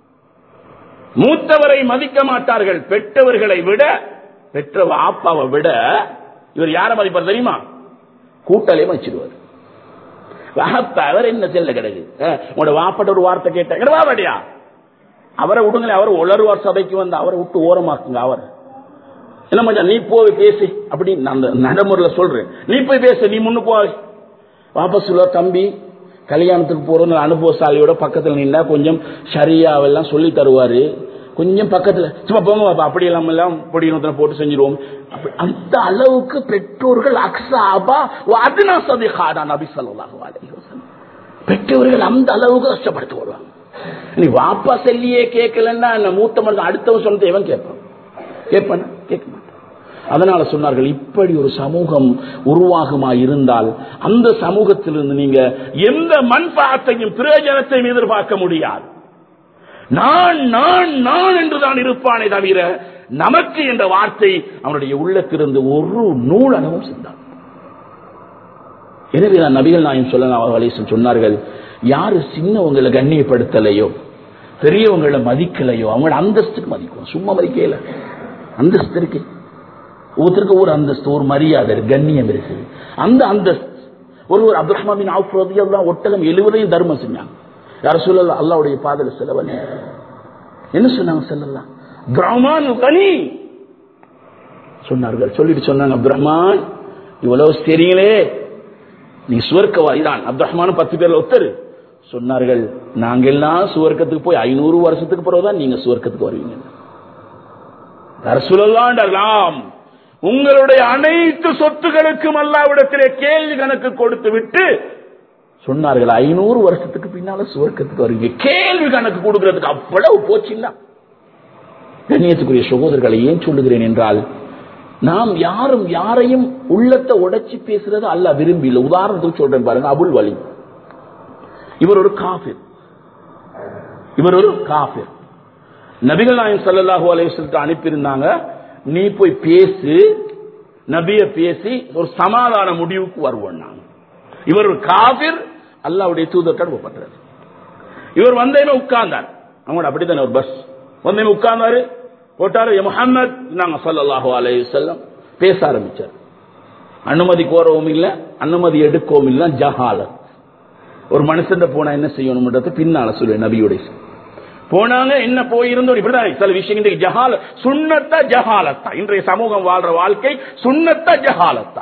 மூத்தவரை மதிக்க மாட்டார்கள் பெற்றவர்களை விட பெற்ற வாப்பாவை விட இவர் யாரை மதிப்பார் தெரியுமா கூட்டாலே மதிச்சிடுவார் வாப்பா அவர் என்ன செல்ல கிடக்கு அஹ், உங்களோட வாப்பட்ட ஒரு வார்த்தை கேட்ட வாப்படியா அவரை விடுங்களே அவர் உளருவார் சபைக்கு வந்து அவரை விட்டு ஓரமாக்குங்க அவர் என்ன மச்சான் நீ போய் பேசி அப்படி நான் அந்த நடைமுறையில் சொல்றேன் நீ போய் பேசு நீ முன்னு போய் வாபஸ் சொல்ல தம்பி கல்யாணத்துக்கு போறது அனுபவசாலியோட பக்கத்தில் நின்றா கொஞ்சம் சரியாவெல்லாம் சொல்லி தருவாரு கொஞ்சம் பக்கத்துல சும்மா போங்க பாப்பா அப்படி எல்லாம் எல்லாம் பொடி நூத்தனை போட்டு செஞ்சிருவோம் அப்படி அந்த அளவுக்கு பெற்றோர்கள் அக்ஸாபா அதுனா சதி ஹாடா நபி ஸல்லல்லாஹு அலைஹி வஸல்லம் பெற்றோர்கள் அந்த அளவுக்கு கஷ்டப்படுத்த வருவாங்க நீ வாப்பா செல்லியே கேட்கலன்னா என்ன மூத்த மனுஷன் அடுத்தவன் சொன்னதை எவன் கேட்பான் கேட்பான கேட்க மாட்டான் அதனால சொன்னார்கள் இப்படி ஒரு சமூகம் உருவாகுமா இருந்தால் அந்த சமூகத்திலிருந்து நீங்க எந்த மண்பாத்தையும் பிரயோஜனத்தையும் எதிர்பார்க்க முடியாது நான் நான் நான் என்றுதான் இருப்பானே தவிர நமக்கு என்ற வார்த்தை அவனுடைய உள்ளத்திலிருந்து ஒரு நூலனவும் சென்றான் எனவே நான் நபிகள் நாயம் சொல்லலாம் அவர்கள் சொன்னார்கள் யாரு சின்னவங்களை கண்ணியப்படுத்தலையோ பெரியவங்களை மதிக்கலையோ அவங்களோட அந்தஸ்துக்கு மதிக்கும் சும்மா மதிக்கல அந்தஸ்து இருக்கு ஒருத்தருக்கு ஒரு அந்தஸ்து ஒரு மரியாதை இருக்கு, கண்ணியம் இருக்கு அந்த அந்தஸ்து ஒருவர் அப்துல் ரஹ்மான் பின் அவுஃப் ரலியல்லாஹு ஒட்டகம் எழுவதையும் தர்மம் செஞ்சாங்க யார சொல்லலாம் அல்லாவுடைய பாதல செலவன் என்ன சொன்னாங்க சொல்லலாம் பிரஹ்மான் கனி சொன்னார்கள் சொல்லிட்டு சொன்னாங்க அப்துல் ரஹ்மான் இவ்வளவு தெரியுங்களே நீ சுவர்க்கவாதி தான் அப்துல் ரஹ்மான் பத்து பேர்ல ஒத்தரு சொன்னார்கள் நாங்கெல்லாம் சுவர்க்கத்துக்கு போய் ஐநூறு வருஷத்துக்கு பிறகுதான் நீங்க சுவர்க்கத்துக்கு வருவீங்க ரசூலுல்லாஹ் உங்களுடைய அனைத்து சொத்துகளுக்கும் அல்லாவிடத்திலே கேள்வி கணக்கு கொடுத்து விட்டு சொன்னார்கள் ஐநூறு வருஷத்துக்கு பின்னால சுவர்க்கத்துக்கு வருவீங்க கேள்வி கணக்கு கொடுக்கிறதுக்கு அவ்வளவு போச்சுன்னா கண்ணியத்துக்குரிய சகோதரர்களை ஏன் சொல்லுகிறேன் என்றால் நாம் யாரும் யாரையும் உள்ளத்தை உடைச்சு பேசுறது அல்ல விரும்பி இல்லை உதாரணத்துக்கு சொல்றேன் பாருங்க அபுல் வலி இவர் ஒரு காஃபிர் இவர் ஒரு காஃபிர் நபிகள் நாயம் சல்லாஹூ அலைவசத்தை அனுப்பியிருந்தாங்க நீ போய் பேசு நபிய பேசி ஒரு சமாதான முடிவுக்கு வருவோம் நாங்க இவர் ஒரு காபிர் அல்லாவுடைய தூதர் அனுப்பப்பட்டார் இவர் வந்தேமே உட்கார்ந்தார் அவங்களோட அப்படித்தானே ஒரு பஸ் வந்தேமே உட்கார்ந்தாரு போட்டாரு முகமது நாங்க சொல்லலாஹோ அலைய செல்லம் பேச ஆரம்பிச்சார் அனுமதி கோரவும் இல்லை அனுமதி எடுக்கவும் இல்லை ஜஹாலத் ஒரு மனுஷன் போனா என்ன செய்யணும்ன்றது பின்னால சொல்லுவேன் நபியுடைய போனாங்க என்ன போயிருந்தோம் இப்படிதான் சில விஷயங்கள் ஜஹால சுண்ணத்தா ஜஹாலத்தா இன்றைய சமூகம் வாழ்ற வாழ்க்கை சுண்ணத்தா ஜஹாலத்தா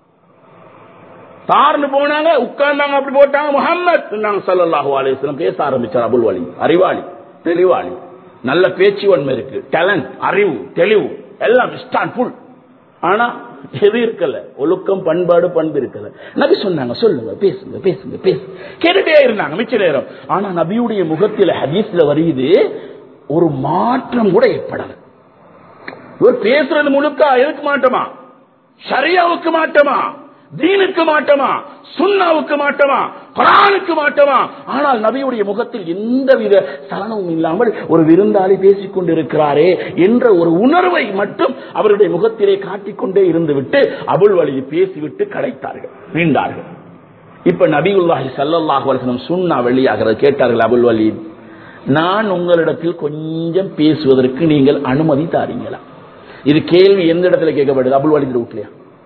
தார்னு போனாங்க உட்கார்ந்தாங்க அப்படி போட்டாங்க முகமது நாங்க சல்லாஹூ அலையம் பேச ஆரம்பிச்சார் அபுல் வலி அறிவாளி தெளிவாளி நல்ல பேச்சு வன்மை இருக்கு டேலண்ட் அறிவு தெளிவு எல்லாம் ஸ்டாண்ட் ஃபுல் ஆனா எது இருக்கல ஒழுக்கம் பண்பாடு பண்பு இருக்கல நபி சொன்னாங்க சொல்லுங்க பேசுங்க பேசுங்க பேசு கேட்டுட்டே இருந்தாங்க மிச்ச நேரம் ஆனா நபியுடைய முகத்தில் ஹதீஸ்ல வருது ஒரு மாற்றம் கூட ஏற்படல இவர் பேசுறது முழுக்க எதுக்கு மாட்டோமா சரியாவுக்கு மாட்டோமா தீனுக்கு மாட்டமா சுண்ணாவுக்கு மாட்டமா குரானுக்கு மாட்டமா ஆனால் நபியுடைய முகத்தில் எந்தவித சலனமும் இல்லாமல் ஒரு விருந்தாளி பேசிக் கொண்டிருக்கிறாரே என்ற ஒரு உணர்வை மட்டும் அவருடைய முகத்திலே காட்டிக்கொண்டே இருந்துவிட்டு அபுல் வழியை பேசிவிட்டு கடைத்தார்கள் மீண்டார்கள் இப்ப நபிகுல்லாஹி சல்லாஹ் வசனம் சுண்ணா வெளியாகிறது கேட்டார்கள் அபுல் வலி நான் உங்களிடத்தில் கொஞ்சம் பேசுவதற்கு நீங்கள் அனுமதி தாரீங்களா இது கேள்வி எந்த இடத்துல கேட்கப்படுது அபுல் வலிது வீட்லயா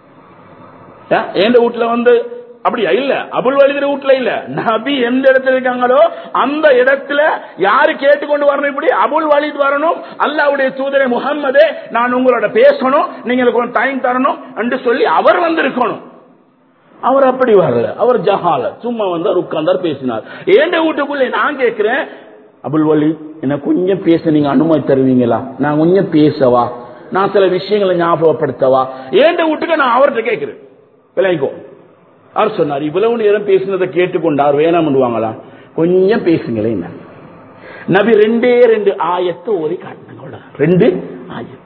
எந்த வீட்டுல வந்து அப்படியா இல்ல அபுல் வலிதர் வீட்டுல இல்ல நபி எந்த இடத்துல இருக்காங்களோ அந்த இடத்துல யாரு கேட்டுக்கொண்டு வரணும் இப்படி அபுல் வலித் வரணும் அல்லாவுடைய தூதரை முகம்மதே நான் உங்களோட பேசணும் நீங்க எனக்கு டைம் தரணும் என்று சொல்லி அவர் வந்திருக்கணும் அவர் அப்படி வரல அவர் ஜஹால சும்மா வந்தார் உட்கார்ந்தார் பேசினார் ஏண்ட வீட்டுக்குள்ளே நான் கேட்கிறேன் அபுல் வலி என்ன கொஞ்சம் பேச நீங்க அனுமதி தருவீங்களா நான் கொஞ்சம் பேசவா நான் சில விஷயங்களை ஞாபகப்படுத்தவா ஏண்ட வீட்டுக்கு நான் அவர்கிட்ட கேட்கிறேன் விளங்கிக்கோ அவர் சொன்னார் இவ்வளவு நேரம் பேசினதை கேட்டுக்கொண்டார் வேணாம் பண்ணுவாங்களா கொஞ்சம் பேசுங்களேன் நபி ரெண்டே ரெண்டு ஆயத்தை ஓரி காட்டினாங்க ரெண்டு ஆயத்து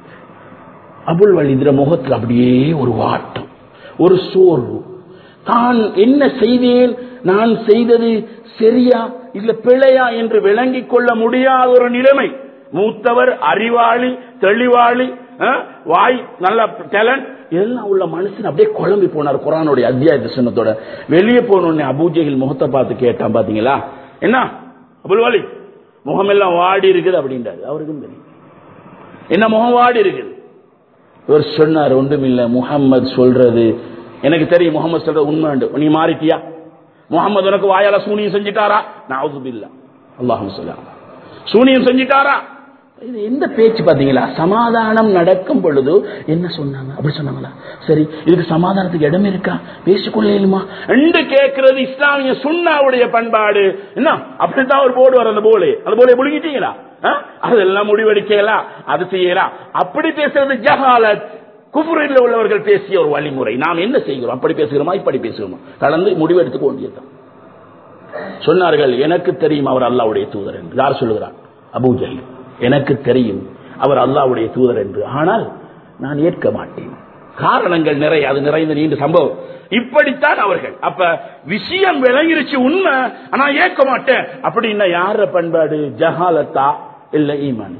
அபுல் வலிதிர முகத்தில் அப்படியே ஒரு வாட்டம் ஒரு சோர்வு தான் என்ன செய்தேன் நான் செய்தது சரியா இல்ல பிழையா என்று விளங்கிக் கொள்ள முடியாத ஒரு நிலைமை மூத்தவர் அறிவாளி தெளிவாளி வாய் நல்ல டேலண்ட் எல்லாம் உள்ள மனுஷன் அப்படியே குழம்பி போனார் குரானுடைய அத்தியாயத்தை சொன்னதோட வெளியே போனோடனே அபூஜைகள் முகத்தை பார்த்து கேட்டான் பாத்தீங்களா என்ன அபுல்வாலி முகம் எல்லாம் வாடி இருக்குது அப்படின்றாரு அவருக்கும் தெரியும் என்ன முகம் வாடி இருக்குது இவர் சொன்னார் ஒன்றுமில்ல முகம்மது சொல்றது எனக்கு தெரியும் முகமது சொல்றது உண்மை நீ மாறிட்டியா முகமது உனக்கு வாயால சூனியம் செஞ்சிட்டாரா நான் இல்ல அல்லாஹும் சொல்ல சூனியம் செஞ்சிட்டாரா இது எந்த பேச்சு பாத்தீங்களா சமாதானம் நடக்கும் பொழுது என்ன சொன்னாங்க அப்படி சொன்னாங்களா சரி இதுக்கு சமாதானத்துக்கு இடம் இருக்கா பேசிக்கொள்ளேனுமா என்று கேட்கிறது இஸ்லாமிய சுண்ணாவுடைய பண்பாடு என்ன அப்படித்தான் ஒரு போர்டு வர அந்த போலே அந்த போலே புடுங்கிட்டீங்களா அதெல்லாம் முடிவெடுக்கலாம் அது செய்யலாம் அப்படி பேசுறது ஜஹாலத் குபுரில் உள்ளவர்கள் பேசிய ஒரு வழிமுறை நாம் என்ன செய்கிறோம் அப்படி பேசுகிறோமா இப்படி பேசுகிறோமா கலந்து முடிவெடுத்துக்க வேண்டியதுதான் சொன்னார்கள் எனக்கு தெரியும் அவர் அல்லாவுடைய தூதர் என்று யார் சொல்லுகிறார் அபூஜல் எனக்கு தெரியும் அவர் அல்லாவுடைய தூதர் என்று ஆனால் நான் ஏற்க மாட்டேன் காரணங்கள் நிறைய அது நிறைந்த நீண்ட சம்பவம் இப்படித்தான் அவர்கள் அப்ப விஷயம் விளங்கிருச்சு உண்மை ஆனா ஏற்க மாட்டேன் அப்படின்னா யார பண்பாடு ஜஹாலத்தா இல்ல ஈமான்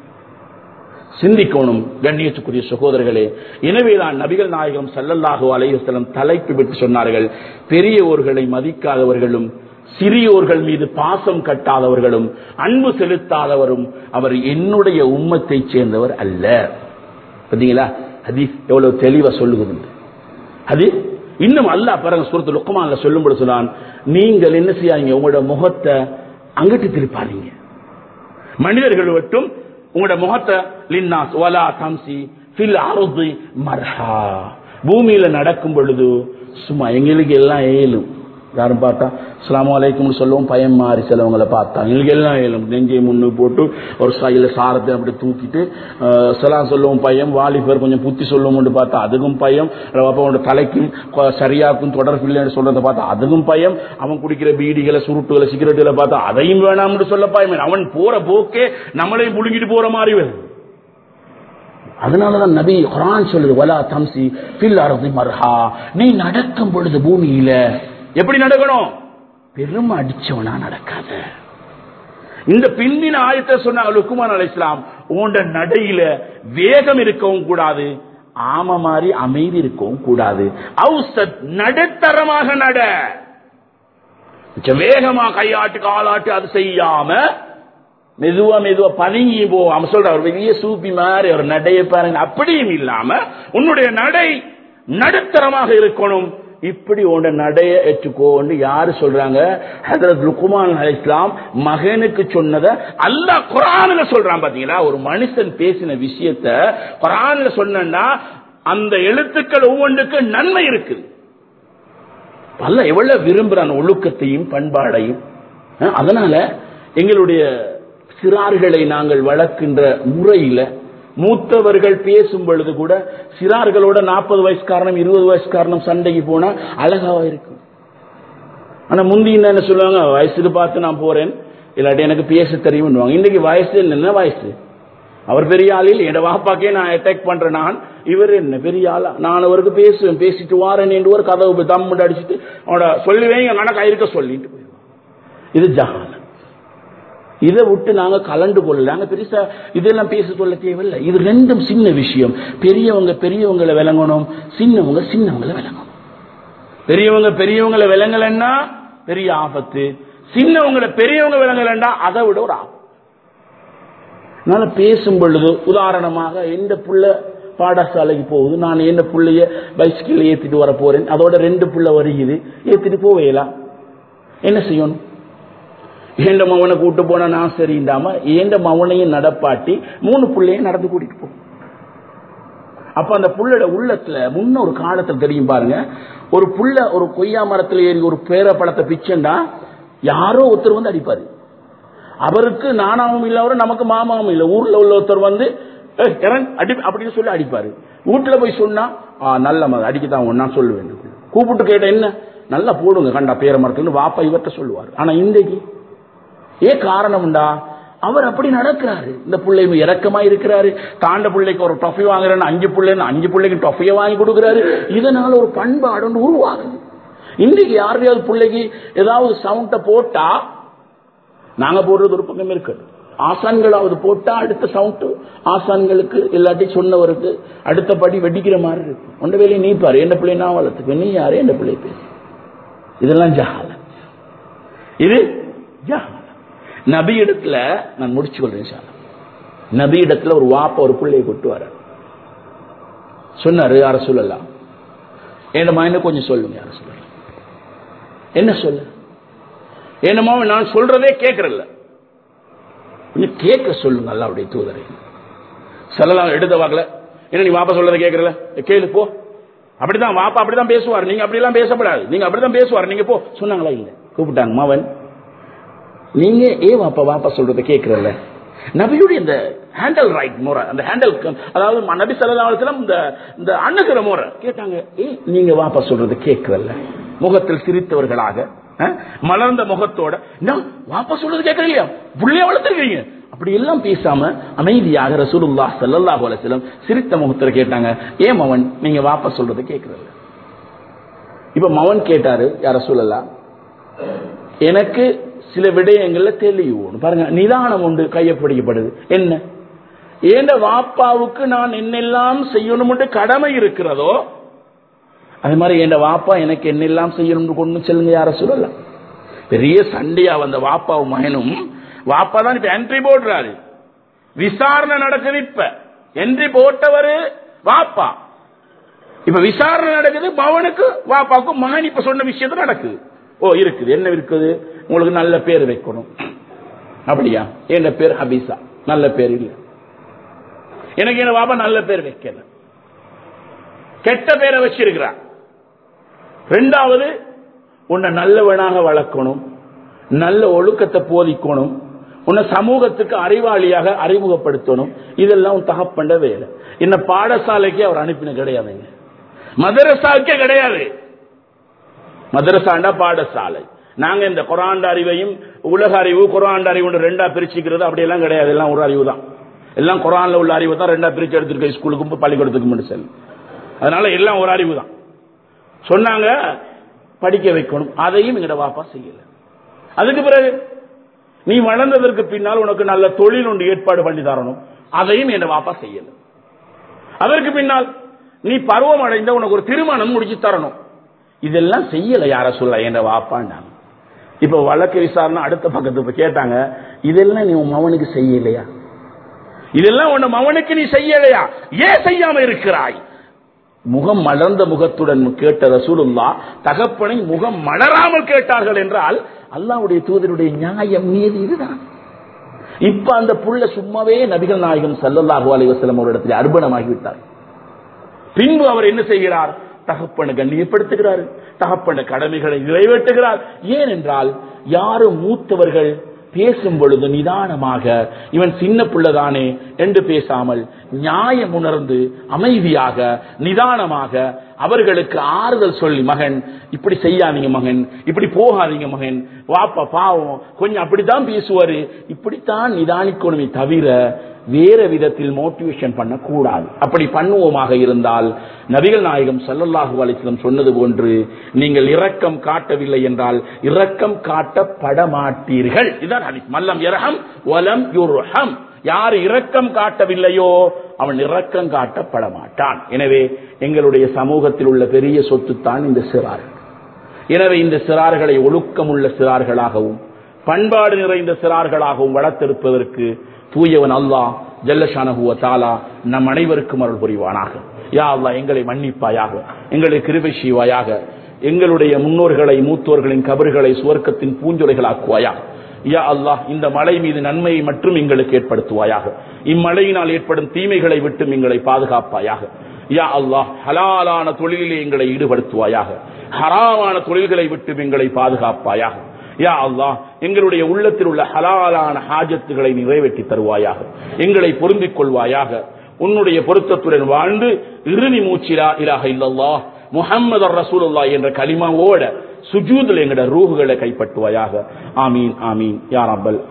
சிந்திக்கணும் கண்ணியத்துக்குரிய சகோதரர்களே எனவேதான் நபிகள் நாயகம் சல்லல்லாஹு அலையுஸ்லம் தலைப்பு விட்டு சொன்னார்கள் பெரியவர்களை மதிக்காதவர்களும் சிறியோர்கள் மீது பாசம் கட்டாதவர்களும் அன்பு செலுத்தாதவரும் அவர் என்னுடைய உம்மத்தை சேர்ந்தவர் அல்ல பார்த்தீங்களா ஹதீஸ் எவ்வளவு தெளிவா சொல்லுகிறது அது இன்னும் அல்ல பாருங்க சுரத்து லுக்கமான்ல சொல்லும்போது சொன்னான் நீங்கள் என்ன செய்யாதீங்க உங்களோட முகத்தை அங்கிட்டு திருப்பாதீங்க மனிதர்கள் மட்டும் உங்களோட முகத்தை லின்னாஸ் வலா தம்சி ஃபில் அருதி மர்ஹா பூமியில நடக்கும் பொழுது சும்மா எங்களுக்கு எல்லாம் ஏழும் யாரும் பார்த்தா அஸ்ஸலாமு அலைக்கும்னு சொல்லுவோம் பயம் மாறி சிலவங்களை பார்த்தா எங்களுக்கு எல்லாம் ஏழும் நெஞ்சை முன்னு போட்டு ஒரு சைல சாரத்தை அப்படி தூக்கிட்டு அஹ், சலாம் சொல்லுவோம் பயம் வாலிபர் கொஞ்சம் புத்தி சொல்லுவோம்னு பார்த்தா அதுக்கும் பயம் அப்போட தலைக்கும் கொ- சரியாக்கும் தொடர்பு இல்லைன்னு சொல்றதை பார்த்தா அதுக்கும் பயம் அவன் குடிக்கிற பீடிகளை சுருட்டுகளை சிகரெட்டுகளை பார்த்தா அதையும் வேணாம்னு சொல்ல பயம் அவன் போற போக்கே நம்மளே முழுங்கிட்டு போற மாதிரி வருது அதனாலதான் நபி குரான் சொல்லுது வலா தம்சி ஃபில் அர்தி மர்ஹா நீ நடக்கும் பொழுது பூமியில எப்படி நடக்கணும் பெரும் அடிச்சவனா நடக்காத இந்த பின்னின ஆயத்தை சொன்ன லுக்குமான் அலை இஸ்லாம் உண்ட நடையில வேகம் இருக்கவும் கூடாது ஆம மாதிரி அமைதி இருக்கவும் கூடாது அவுசத் நடுத்தரமாக நட கொஞ்சம் வேகமா கையாட்டு காலாட்டு அது செய்யாம மெதுவா மெதுவா பதுங்கி போ அவன் சொல்ற ஒரு பெரிய சூப்பி மாதிரி ஒரு நடைய பாருங்க அப்படியும் இல்லாம உன்னுடைய நடை நடுத்தரமாக இருக்கணும் இப்படி உன்ட நடைய ஏற்றுக்கோன்னு யாரு சொல்றாங்க ஹதரத் லுக்குமான் அலை இஸ்லாம் மகனுக்கு சொன்னதை அல்லாஹ் குரான்ல சொல்றான் பாத்தீங்களா ஒரு மனுஷன் பேசின விஷயத்த குரான்ல சொன்னா அந்த எழுத்துக்கள் ஒவ்வொன்றுக்கு நன்மை இருக்குது அல்ல எவ்வளவு விரும்புறான் ஒழுக்கத்தையும் பண்பாடையும் அஹ், அதனால எங்களுடைய சிறார்களை நாங்கள் வளர்க்கின்ற முறையில மூத்தவர்கள் பேசும் பொழுது கூட சிறார்களோட நாற்பது வயசுக்காரனும் இருபது வயசுக்காரனும் சண்டைக்கு போனா அழகாவா இருக்கும் ஆனா முந்தி என்ன சொல்லுவாங்க வயசுக்கு பார்த்து நான் போறேன் இல்லாட்டி எனக்கு பேச தெரியும்னுவாங்க இன்னைக்கு வயசு என்ன வயசு அவர் பெரிய ஆளில் என் வாப்பாக்கே நான் அட்டாக் பண்றேன் நான் இவர் என்ன பெரிய ஆளா நான் அவருக்கு பேசுவேன் பேசிட்டு வாரேன் என்று ஒரு கதவு தம்முட்டு அடிச்சுட்டு அவனோட சொல்லி வைங்க கணக்கா இருக்க சொல்லிட்டு போயிடுவான் இது ஜஹான் இதை விட்டு நாங்க கலண்டு கொள்ளல நாங்க பெருசா இதெல்லாம் பேச சொல்ல தேவையில்லை இது ரெண்டும் சின்ன விஷயம் பெரியவங்க பெரியவங்களை விளங்கணும் சின்னவங்க சின்னவங்களை விளங்கணும் பெரியவங்க பெரியவங்களை விளங்கலன்னா பெரிய ஆபத்து சின்னவங்களை பெரியவங்க விளங்கலன்னா அதை விட ஒரு ஆபத்து அதனால பேசும் பொழுது உதாரணமாக எந்த புள்ள பாடசாலைக்கு போகுது நான் எந்த புள்ளைய பைஸ்கிள் ஏத்திட்டு வர போறேன் அதோட ரெண்டு புள்ள வருகிறது ஏத்திட்டு போவேலாம் என்ன செய்யணும் ஏண்ட மவனை கூட்டு போனா நான் சரிண்டாம ஏண்ட மவனையும் நடப்பாட்டி மூணு புள்ளையும் நடந்து கூட்டிட்டு போ அப்ப அந்த புள்ளோட உள்ளத்துல முன்ன ஒரு காலத்துல தெரியும் பாருங்க ஒரு புள்ள ஒரு கொய்யா மரத்துல ஏறி ஒரு பேர பழத்தை பிச்சண்டா யாரோ ஒருத்தர் வந்து அடிப்பாரு அவருக்கு நானாவும் இல்ல அவரு நமக்கு மாமாவும் இல்ல ஊர்ல உள்ள ஒருத்தர் வந்து "ஏய், இறங்கு, அடி அப்படின்னு சொல்லி அடிப்பாரு வீட்டுல போய் சொன்னா "ஆ, நல்ல மகன் அடிக்கத்தான் நான் சொல்லுவேன் கூப்பிட்டு கேட்ட என்ன நல்லா போடுங்க கண்டா பேர மரத்துன்னு வாப்பா இவர்கிட்ட சொல்லுவார் ஆனா இன்றைக்கு ஏன் காரணம்டா அவர் அப்படி நடக்கிறாரு இந்த பிள்ளை இறக்கமா இருக்கிறாரு தாண்ட பிள்ளைக்கு ஒரு டொஃபி வாங்குறேன்னு அஞ்சு பிள்ளைன்னு அஞ்சு பிள்ளைக்கு டொஃபியை வாங்கி கொடுக்கிறாரு இதனால ஒரு பண்பாடு ஒன்று உருவாகுது இன்றைக்கு யாரையாவது பிள்ளைக்கு ஏதாவது சவுண்ட போட்டா நாங்க போடுறது ஒரு பக்கம் இருக்கு ஆசான்களாவது போட்டா அடுத்த சவுண்ட் ஆசான்களுக்கு இல்லாட்டி சொன்னவருக்கு அடுத்தபடி வெடிக்கிற மாதிரி இருக்கு உண்ட வேலையை நீ பாரு என்ன பிள்ளை நான் வளர்த்துக்கு நீ யாரு என்ன பிள்ளை பேசு இதெல்லாம் ஜஹால இது ஜஹால நபி இடத்துல நான் முடிச்சு கொள்றேன் இன்ஷா அல்லாஹ். நபி இடத்துல ஒரு வாப்ப ஒரு பிள்ளையை கொட்டு வர சொன்னாரு யார சொல்லலாம் என்னமா என்ன கொஞ்சம் சொல்லுங்க யார சொல்லலாம் என்ன சொல்ல என்னமா நான் சொல்றதே கேட்கறல்ல கொஞ்சம் கேட்க சொல்லுங்க அல்லாவுடைய தூதரை செல்லலாம் எடுத்த வாக்கல என்ன நீ வாப்பா சொல்றதை கேட்கறல கேளு போ அப்படிதான் வாப்பா அப்படிதான் பேசுவார் நீங்க அப்படிலாம் பேசப்படாது நீங்க அப்படிதான் பேசுவார் நீங்க போ சொன்னாங்களா இல்ல கூப்பிட்டாங்க மவன் நீங்க ஏன் வாப்பா வாப்பா சொல்றதை கேட்கறல்ல நபியுடைய இந்த ஹேண்டல் ரைட் முறை அந்த ஹேண்டல் அதாவது ம- நபி சல்லாஹம் இந்த இந்த அணுகிற முறை கேட்டாங்க ஏ நீங்க வாப்பா சொல்றது கேட்கறல்ல முகத்தில் சிரித்தவர்களாக அஹ், மலர்ந்த முகத்தோட என்ன வாப்பா சொல்றது கேட்கலையா புள்ளைய வளர்த்துருக்கீங்க அப்படி எல்லாம் பேசாம அமைதியாக ரசூலுல்லாஹ் ஸல்லல்லாஹு அலைஹி வஸல்லம் சிரித்த முகத்துல கேட்டாங்க ஏன் மவன் நீங்க வாப்பா சொல்றது கேட்கறல்ல இப்ப மவன் கேட்டாரு யார சொல்லலாம் எனக்கு சில விடயங்கள்ல தெளிவு பாருங்க நிதானம் உண்டு கையப்பிடிக்கப்படுது என்ன ஏண்ட வாப்பாவுக்கு நான் என்னெல்லாம் செய்யணும்னு கடமை இருக்கிறதோ அது மாதிரி என் வாப்பா எனக்கு என்னெல்லாம் செய்யணும்னு கொண்டு செல்லுங்க யார சொல்லலாம் பெரிய சண்டையா வந்த வாப்பாவும் மகனும் வாப்பா தான் இப்ப என்ட்ரி போடுறாரு விசாரணை நடக்குது இப்ப என்ட்ரி போட்டவரு வாப்பா இப்ப விசாரணை நடக்குது பவனுக்கு வாப்பாவுக்கும் மகன் இப்ப சொன்ன விஷயத்துல நடக்குது ஓ இருக்குது என்ன இருக்குது உங்களுக்கு நல்ல பேர் வைக்கணும் அப்படியா என் பேர் ஹபீசா நல்ல பேர் இல்ல எனக்கு என்ன வாப்பா நல்ல பேர் வைக்கல கெட்ட பேரை வச்சிருக்கிறான் ரெண்டாவது உன்னை நல்லவனாக வளர்க்கணும் நல்ல ஒழுக்கத்தை போதிக்கணும் உன்னை சமூகத்துக்கு அறிவாளியாக அறிமுகப்படுத்தணும் இதெல்லாம் உன் தகப்பண்ட வேலை இந்த பாடசாலைக்கு அவர் அனுப்பின கிடையாதுங்க மதரசாவுக்கே கிடையாது மதரசாண்டா பாடசாலை நாங்க இந்த குரான் அறிவையும் உலக அறிவு குரான் அறிவு ரெண்டா பிரிச்சுக்கிறது அப்படியெல்லாம் கிடையாது எல்லாம் ஒரு அறிவு தான் எல்லாம் குரான்ல உள்ள அறிவு தான் ரெண்டா பிரிச்சு எடுத்துருக்க ஸ்கூலுக்கும் பள்ளிக்கூடத்துக்கும் மட்டும் செல்லும் அதனால எல்லாம் ஒரு அறிவு தான் சொன்னாங்க படிக்க வைக்கணும் அதையும் எங்கட வாப்பா செய்யல அதுக்கு பிறகு நீ வளர்ந்ததற்கு பின்னால் உனக்கு நல்ல தொழில் ஒன்று ஏற்பாடு பண்ணி தரணும் அதையும் என் வாப்பா செய்யல அதற்கு பின்னால் நீ பருவம் அடைந்த உனக்கு ஒரு திருமணம் முடிச்சு தரணும் இதெல்லாம் செய்யல யார சொல்ல என் வாப்பாண்டாங்க இப்ப வழக்கு விசாரணை அடுத்த பக்கத்து போய் கேட்டாங்க இதெல்லாம் நீ உன் மவனுக்கு செய்யலையா இதெல்லாம் உன் மவனுக்கு நீ செய்யலையா ஏன் செய்யாம இருக்கிறாய் முகம் மலர்ந்த முகத்துடன் கேட்ட ரசூலுல்லா தகப்பனை முகம் மலராமல் கேட்டார்கள் என்றால் அல்லாவுடைய தூதருடைய நியாயம் நீதி இதுதான் இப்ப அந்த புள்ள சும்மாவே நபிகள் நாயகம் சல்லல்லாஹு அலைஹி வஸல்லம் அவரிடத்தில் அர்ப்பணமாகிவிட்டார் பின்பு அவர் என்ன செய்கிறார் தகப்பனை கண்ணியப்படுத்துகிறார் தகப்பன கடமைகளை நிறைவேற்றுகிறார் ஏனென்றால் யாரும் மூத்தவர்கள் பேசும் பொழுது நிதானமாக இவன் சின்ன பிள்ளைதானே என்று பேசாமல் நியாயம் உணர்ந்து அமைதியாக நிதானமாக அவர்களுக்கு ஆறுதல் சொல்லி மகன் இப்படி செய்யாதீங்க மகன் இப்படி போகாதீங்க மகன் வாப்பா பாவம் கொஞ்சம் அப்படித்தான் பேசுவாரு இப்படித்தான் நிதானிக்கணுமே தவிர வேற விதத்தில் மோட்டிவேஷன் பண்ணக்கூடாது அப்படி பண்ணுவோமாக இருந்தால் நபிகள் நாயகம் சல்லல்லாஹு அலிஸ்லம் சொன்னது போன்று நீங்கள் இரக்கம் காட்டவில்லை என்றால் இரக்கம் காட்டப்பட மாட்டீர்கள் இதான் ஹதீஸ் மல்லம் இரகம் வலம் யுர்ஹம் யார் இரக்கம் காட்டவில்லையோ அவன் இரக்கம் காட்டப்பட மாட்டான் எனவே எங்களுடைய சமூகத்தில் உள்ள பெரிய சொத்து தான் இந்த சிறார்கள் எனவே இந்த சிறார்களை ஒழுக்கமுள்ள சிறார்களாகவும் பண்பாடு நிறைந்த சிறார்களாகவும் வளர்த்தெடுப்பதற்கு தூயவன் அல்லாஹ் ஜல்லஷானஹுவ தாலா நம் அனைவருக்கும் அருள் புரிவானாக யா அல்லாஹ் எங்களை மன்னிப்பாயாக எங்களை கிருபை செய்வாயாக எங்களுடைய முன்னோர்களை மூத்தோர்களின் கபறுகளை சுவர்க்கத்தின் பூஞ்சொலைகளாக்குவாயாக யா அல்லாஹ் இந்த மழை மீது நன்மையை மட்டும் எங்களுக்கு ஏற்படுத்துவாயாக இம்மழையினால் ஏற்படும் தீமைகளை விட்டு எங்களை பாதுகாப்பாயாக யா அல்லாஹ் ஹலாலான தொழிலிலே எங்களை ஈடுபடுத்துவாயாக ஹராமான தொழில்களை விட்டு எங்களை பாதுகாப்பாயாக யா அல்லாஹ் எங்களுடைய உள்ளத்தில் உள்ள ஹலாலான ஹாஜத்துகளை நிறைவேற்றி தருவாயாக எங்களை பொருந்திக் கொள்வாயாக உன்னுடைய பொருத்தத்துடன் வாழ்ந்து இறுதி மூச்சிலா இலாக இல்லல்லாஹ் முஹம்மது ரசூலுல்லாஹ் என்ற கலிமாவோட சுஜூதில் எங்கட ரூஹுகளை கைப்பற்றுவாயாக ஆமீன் ஆமீன் யா ரப்பல்